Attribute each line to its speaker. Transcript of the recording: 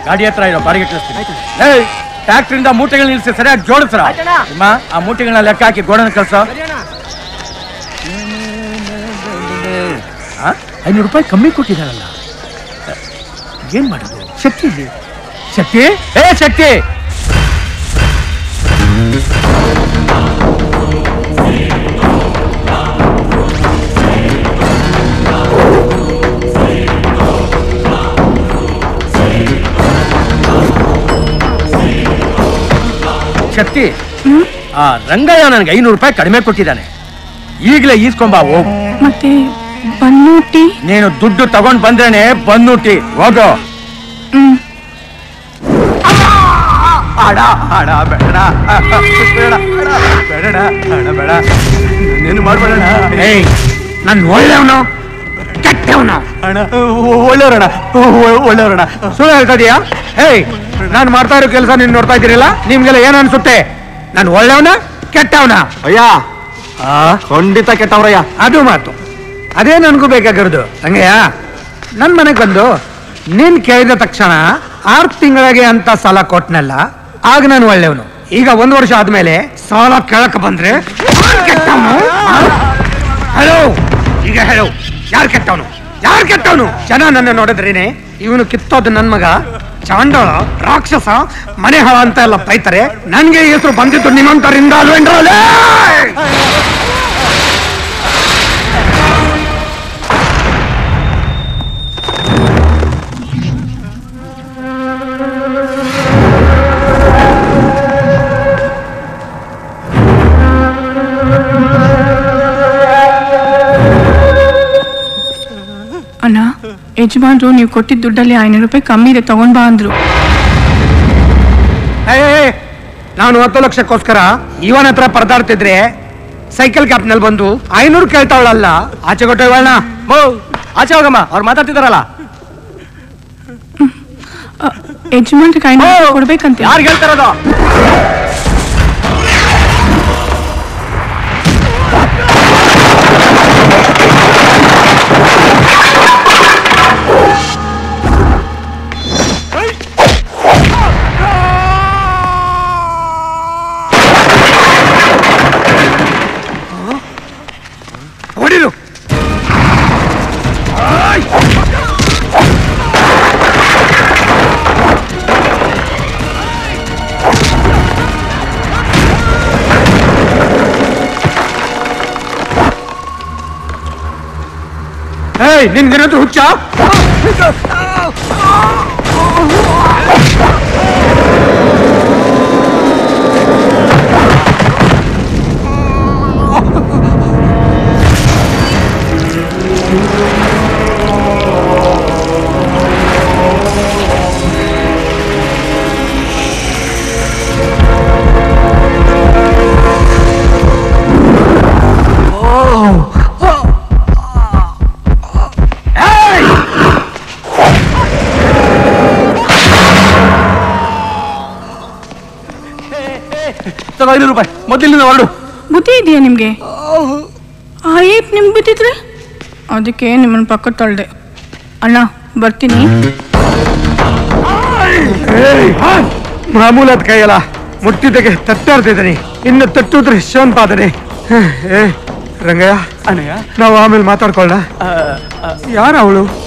Speaker 1: ಗಾಡಿ ಹತ್ರ ಇರೋ ಬಾಡಿಗೆ ಕಳಿಸ್ತೀನಿ ಏಯ್ ಟ್ಯಾಕ್ಟ್ರಿಂದ ಮೂಟೆಗಳು ನಿಲ್ಸಿ ಸರಿಯಾಗಿ ಜೋಡಿಸ್ರ ಅಮ್ಮ ಆ ಮೂಟೆಗಳನ್ನ ಲೆಕ್ಕ ಹಾಕಿ ಗೋಡನ ಕಳ್ಸೋ ಆ? ಐನೂರು ರೂಪಾಯಿ ಕಮ್ಮಿ ಕೊಟ್ಟಿದ್ದಾರಲ್ಲ ಏನ್ ಮಾಡೋದು ಶಕ್ತಿ ಇದೆ ಶಕ್ತಿ ಏ ಶಕ್ತಿ ಶಕ್ತಿ ಆ ರಂಗಯ್ಯ ನನಗೆ ಐನೂರು ರೂಪಾಯಿ ಕಡಿಮೆ ಕೊಟ್ಟಿದ್ದಾನೆ ಈಗಲೇ ಈಸ್ಕೊಂಬಾ ಹೋಗು
Speaker 2: ಮತ್ತೆ ಬನ್ನೂಟಿ
Speaker 1: ನೀನು ದುಡ್ಡು ತಗೊಂಡ್ ಬಂದ್ರೇನೆ ಬಂದುಟ್ಟಿ ಹೋಗೋ
Speaker 2: ಹ್ಮ್
Speaker 1: ಆಡ ಆಡ ಬೇಡ ಬೇಡ ಬೇಡ ಬೇಡ ಬೇಡ ನೀನು ಮಾಡ್ಬೇಡ ಏಯ್ ನಾನು ಒಳ್ಳೆಯವನು ಕೆಟ್ಟವನು ಅಣ್ಣ ಒಳ್ಳೆಯವರಣ ಒಳ್ಳೆಯವರಣ ಸುಳ್ಳು ಹೇಳ್ತಾ ಇದೀಯಾ ಏಯ್ ನಾನು ಮಾಡ್ತಾ ಇರೋ ಕೆಲಸ ನೀನು ನೋಡ್ತಾ ಇದ್ದೀರಲ್ಲ ನಿಮ್ಗೆಲ್ಲ ಏನ್ ಅನ್ಸುತ್ತೆ ನಾನು ಒಳ್ಳೆಯವನ ಕೆಟ್ಟವನ
Speaker 3: ಅಯ್ಯ ಖಂಡಿತ ಕೆಟ್ಟವ್ರಯ್ಯ
Speaker 1: ಅದು ಮಾತು ಅದೇ ನನಗೂ ಬೇಕಾಗಿರೋದು ಹಂಗೆಯ ನನ್ನ ಮನೆಗೆ ಬಂದು ನೀನ್ ಕೇಳಿದ ತಕ್ಷಣ ಆರು ತಿಂಗಳಿಗೆ ಅಂತ ಸಾಲ ಕೊಟ್ನಲ್ಲ ಆಗ ನಾನು ಒಳ್ಳೆಯವನು ಈಗ ಒಂದು ವರ್ಷ ಆದ್ಮೇಲೆ ಸಾಲ ಕೇಳಕ್ ಬಂದ್ರೆ ಹಲೋ ಈಗ ಹೇಳು ಯಾರು ಕೆಟ್ಟವನು ಯಾರು ಕೆಟ್ಟವನು ಜನ ನನ್ನ ನೋಡಿದ್ರೇನೆ ಇವನು ಕಿತ್ತೋದು ನನ್ ಮಗ ಚಾಂಡಾಳ ರಾಕ್ಷಸ ಮನೆ ಹಾಳ ಅಂತ ಎಲ್ಲ ಬೈತಾರೆ ನನ್ಗೆ ಹೆಸರು ಬಂದಿದ್ದು ನಿಮ್ಮಂತರಿಂದ ಅಲ್ವೇನ್ರಲೇ
Speaker 2: ಅಣ್ಣ ಯಜಮಾನ್ರು ನೀವು ಕೊಟ್ಟಿದ್ದ ದುಡ್ಡಲ್ಲಿ ಐನೂರು ರೂಪಾಯಿ ಕಮ್ಮಿ ಇದೆ ತಗೊಂಡ್ ಬಾ ಅಂದ್ರು
Speaker 1: ಏ, ಏ, ಏ, ನಾನು ಹತ್ತು ಲಕ್ಷಕ್ಕೋಸ್ಕರ ಇವನ ಹತ್ರ ಪರದಾಡ್ತಿದ್ರೆ ಸೈಕಲ್ ಕ್ಯಾಪ್ನಲ್ಲಿ ಬಂದು ಐನೂರು ಕೇಳ್ತಾವಳಲ್ಲ ಆಚೆ ಕೊಟ್ಟು ಇವಳನ್ನ ಆಚೆ ಹೋಗಮ್ಮ ಅವ್ರು ಮಾತಾಡ್ತಿದಾರಲ್ಲ
Speaker 2: ಯಜಮಾನ್ರಿಗೆ ಐನೂರು ಕೊಡ್ಬೇಕಂತ
Speaker 1: ಯಾರು ಹೇಳ್ತಾರದು ಹೊಡಿರು ಏಯ್ ನಿನ್ಗೇನಾದ್ರು ಹುಚ್ಚ ತಗೋ ಐನೂರು ರೂಪಾಯಿ ಮೊದಲಿನಿಂದ ಹೊರಡು
Speaker 2: ಬುದ್ಧಿ ಇದೆಯಾ ನಿಮ್ಗೆ ಆ ಏಟ್ ನಿಮ್ಗೆ ಬಿದ್ದಿದ್ರೆ ಅದಕ್ಕೆ ನಿಮ್ಮನ್ನ ಪಕ್ಕ ತಳ್ದೆ ಅಣ್ಣ ಬರ್ತೀನಿ
Speaker 1: ಮಾಮೂಲಾದ ಕೈಯಲ್ಲ ಮುಟ್ಟಿದ್ದಕ್ಕೆ ತಟ್ಟಾಡ್ತಿದ್ದೀನಿ ಇನ್ನು ತಟ್ಟುದ್ರೆ ಶಿವನ್ಪಾದನೆ ಏ ರಂಗಯ್ಯ
Speaker 3: ಅಣ್ಣಯ್ಯ
Speaker 1: ನಾವು ಆಮೇಲೆ ಮಾತಾಡ್ಕೊಳ್ಳ ಯಾರ ಅವಳು